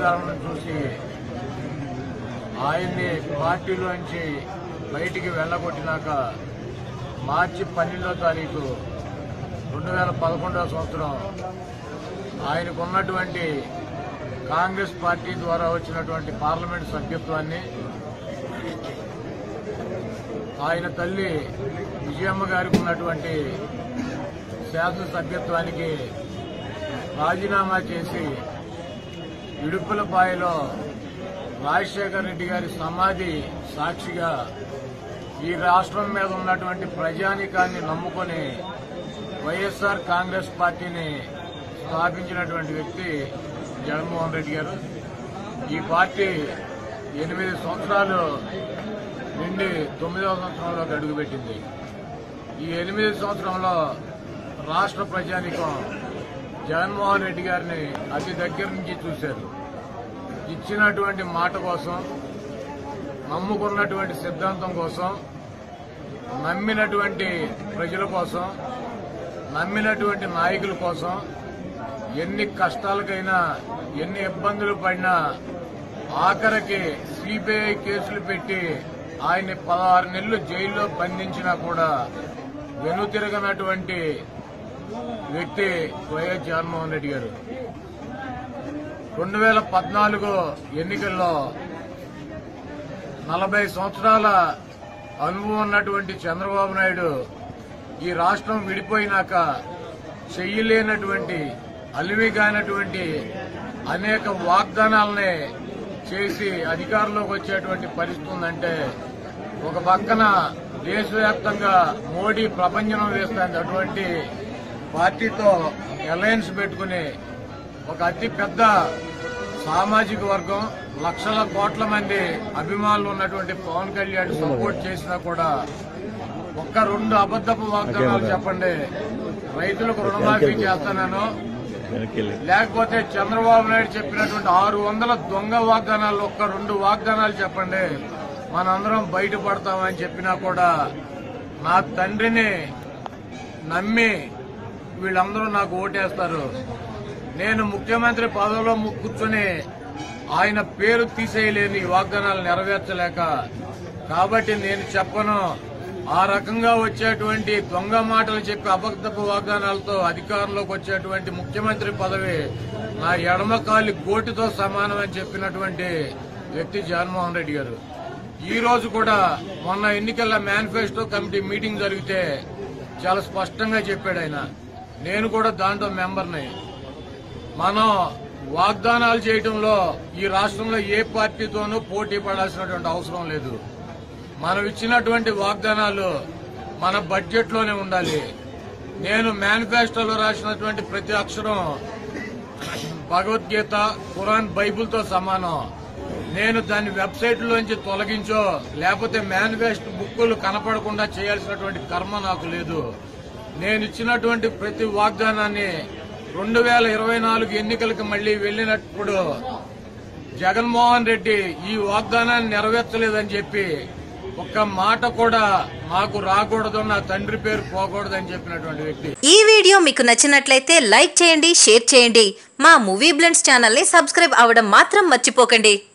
విధానం చూసి ఆయన్ని పార్టీలోంచి బయటికి వెళ్ళగొట్టినాక మార్చి పన్నెండో తారీఖు రెండు వేల పదకొండవ సంవత్సరం ఆయనకు ఉన్నటువంటి కాంగ్రెస్ పార్టీ ద్వారా వచ్చినటువంటి పార్లమెంట్ సభ్యత్వాన్ని ఆయన తల్లి విజయమ్మ గారికి ఉన్నటువంటి శాసనసభ్యత్వానికి రాజీనామా చేసి ఇడుపులపాయలో రాజశేఖర రెడ్డి గారి సమాధి సాక్షిగా ఈ రాష్ట్రం మీద ఉన్నటువంటి ప్రజానీకాన్ని నమ్ముకొని వైఎస్ఆర్ కాంగ్రెస్ పార్టీని స్థాపించినటువంటి వ్యక్తి జగన్మోహన్ రెడ్డి గారు ఈ పార్టీ ఎనిమిది సంవత్సరాలు నుండి తొమ్మిదవ సంవత్సరంలోకి అడుగుపెట్టింది ఈ ఎనిమిది సంవత్సరంలో రాష్ట్ర ప్రజానికం జగన్మోహన్ రెడ్డి గారిని అతి దగ్గర నుంచి చూశారు ఇచ్చినటువంటి మాట కోసం నమ్ముకున్నటువంటి సిద్ధాంతం కోసం నమ్మినటువంటి ప్రజల కోసం నమ్మినటువంటి నాయకుల కోసం ఎన్ని కష్టాలకైనా ఎన్ని ఇబ్బందులు పడినా ఆఖరికి సిబిఐ కేసులు పెట్టి ఆయన్ని పదహారు నెలలు జైల్లో బంధించినా కూడా వెనుతిరగనటువంటి వ్యక్తి వైఎస్ జగన్మోహన్ రెడ్డి గారు రెండు వేల పద్నాలుగు ఎన్నికల్లో నలభై సంవత్సరాల అనుభవం ఉన్నటువంటి చంద్రబాబు నాయుడు ఈ రాష్ట్రం విడిపోయినాక చెయ్యలేనటువంటి అలివి కానటువంటి అనేక వాగ్దానాలనే చేసి అధికారంలోకి వచ్చేటువంటి పరిస్థితి ఉందంటే ఒక పక్కన దేశవ్యాప్తంగా మోడీ ప్రపంచం వేస్తుంది అటువంటి పార్టీతో అలయన్స్ పెట్టుకుని ఒక అతి పెద్ద సామాజిక వర్గం లక్షల కోట్ల మంది అభిమానులు ఉన్నటువంటి పవన్ కళ్యాణ్ సపోర్ట్ చేసినా కూడా ఒక్క రెండు అబద్దపు వాగ్దానాలు చెప్పండి రైతులకు రుణమాఫీ చేస్తానను లేకపోతే చంద్రబాబు నాయుడు చెప్పినటువంటి ఆరు వందల దొంగ వాగ్దానాలు ఒక్క రెండు వాగ్దానాలు చెప్పండి మనందరం బయటపడతామని చెప్పినా కూడా నా తండ్రిని నమ్మి వీళ్ళందరూ నాకు ఓటేస్తారు నేను ముఖ్యమంత్రి పదవిలో ము- కూర్చొని ఆయన పేరు తీసేయలేని ఈ వాగ్దానాలు నెరవేర్చలేక కాబట్టి నేను చెప్పను ఆ రకంగా వచ్చేటువంటి దొంగ మాటలు చెప్పి అబద్ధపు వాగ్దానాలతో అధికారంలోకి వచ్చేటువంటి ముఖ్యమంత్రి పదవి నా ఎడమ కాలి గోటితో సమానం అని చెప్పినటువంటి వ్యక్తి జగన్మోహన్ రెడ్డి గారు ఈ రోజు కూడా మొన్న ఎన్నికల మేనిఫెస్టో కమిటీ మీటింగ్ జరిగితే చాలా స్పష్టంగా చెప్పాడు ఆయన నేను కూడా దాంట్లో మెంబర్ని మనం వాగ్దానాలు చేయడంలో ఈ రాష్ట్రంలో ఏ పార్టీతోనూ పోటీ పడాల్సినటువంటి అవసరం లేదు మనం ఇచ్చినటువంటి వాగ్దానాలు మన బడ్జెట్ లోనే ఉండాలి నేను మేనిఫెస్టోలో రాసినటువంటి ప్రతి అక్షరం భగవద్గీత ఖురాన్ బైబిల్తో సమానం నేను దాన్ని వెబ్సైట్ లోంచి తొలగించో లేకపోతే మేనిఫెస్టో బుక్కులు కనపడకుండా చేయాల్సినటువంటి కర్మ నాకు లేదు నేను ఇచ్చినటువంటి ప్రతి వాగ్దానాన్ని రెండు వేల ఇరవై నాలుగు ఎన్నికలకు మళ్లీ వెళ్లినప్పుడు జగన్మోహన్ రెడ్డి ఈ వాగ్దానాన్ని నెరవేర్చలేదని చెప్పి ఒక్క మాట కూడా మాకు రాకూడదు నా తండ్రి పేరు పోకూడదని చెప్పినటువంటి వ్యక్తి ఈ వీడియో మీకు నచ్చినట్లయితే లైక్ చేయండి షేర్ చేయండి మా మూవీ బ్లెండ్స్ ఛానల్ని సబ్స్క్రైబ్ అవ్వడం మాత్రం మర్చిపోకండి